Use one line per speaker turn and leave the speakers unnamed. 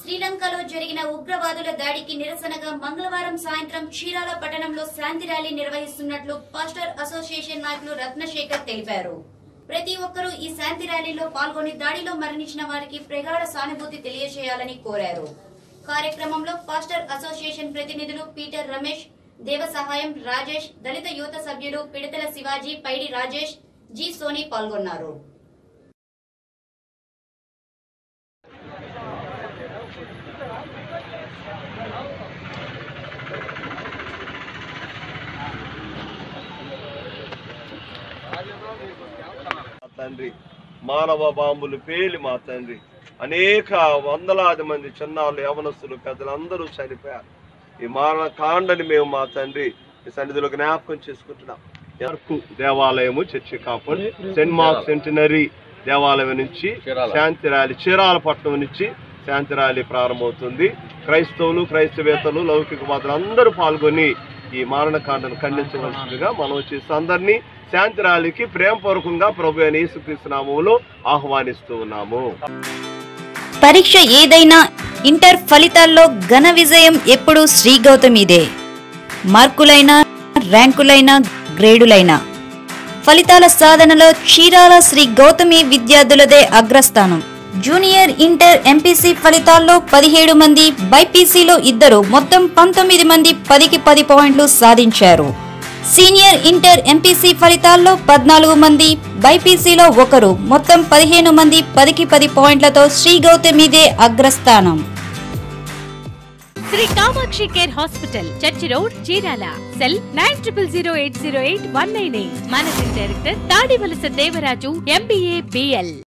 శ్రీలంకలో జరిగిన ఉగ్రవాదుల దాడికి నిరసనగా మంగళవారం సాయంత్రం చీరాల పట్టణంలో శాంతి ర్యాలీ నిర్వహిస్తున్నట్లు పాస్టర్ అసోసియేషన్ నాయకులు రత్నశేఖర్ తెలిపారు ప్రతి ఒక్కరూ ఈ శాంతి ర్యాలీలో పాల్గొని దాడిలో మరణించిన వారికి ప్రగాఢ సానుభూతి తెలియజేయాలని కోరారు కార్యక్రమంలో పాస్టర్ అసోసియేషన్ ప్రతినిధులు పీటర్ రమేష్ దేవ సహాయం రాజేష్ దళిత యువత సభ్యులు పిడతల శివాజీ పైడి రాజేష్ జి సోని పాల్గొన్నారు
మా తండ్రి మానవ బాంబులు పేలి మా తండ్రి అనేక వందలాది మంది చిన్నారులు యవనస్తులు పెద్దలందరూ చనిపోయారు ఈ మారణ కాండని మేము మా తండ్రి ఈ సన్నిధిలో జ్ఞాపకం చేసుకుంటున్నాం ఎర్కు దేవాలయము చర్చి కాపుల్ సెంట్ మార్క్ సెంటినరీ దేవాలయం నుంచి శాంతి ర్యాలీ చీరాల పట్టణం నుంచి శాంతి ర్యాలీ ప్రారంభమవుతుంది క్రైస్తవులు క్రైస్తవేతలు లౌకికవాదులు అందరూ పాల్గొని ఈ మారణకాండను ఖండించవలసిందిగా మనం వచ్చేసి అందరినీ శాంతి ర్యాలీకి ప్రేమపూర్వకంగా ప్రభు అయిన యేసుక్రీస్తు నామములో ఆహ్వానిస్తూ ఉన్నాము
పరీక్ష ఏదైనా ఇంటర్ ఫలితాల్లో ఘన విజయం ఎప్పుడూ శ్రీ గౌతమిదే మార్కులైనా ర్యాంకులైనా గ్రేడులైనా ఫలితాల సాధనలో చీరాల శ్రీ గౌతమి విద్యార్థులదే అగ్రస్థానం జూనియర్ ఇంటర్ ఎంపీసీ ఫలితాల్లో పదిహేడు మంది బైపీసీలో ఇద్దరు మొత్తం పంతొమ్మిది మంది పదికి పది పాయింట్లు సాధించారు సీనియర్ ఇంటర్ ఎంపీసీ ఫలితాల్లో పద్నాలుగు మంది బైపీసీలో ఒకరు మొత్తం పదిహేను మంది పదికి పది పాయింట్లతో శ్రీ గౌతమిదే అగ్రస్థానం
Sri Kamakshi care hospital church road Chirala cell nine triple zero eight zero eight one nine eight managing director Tadivalasa Devaraju MBA BL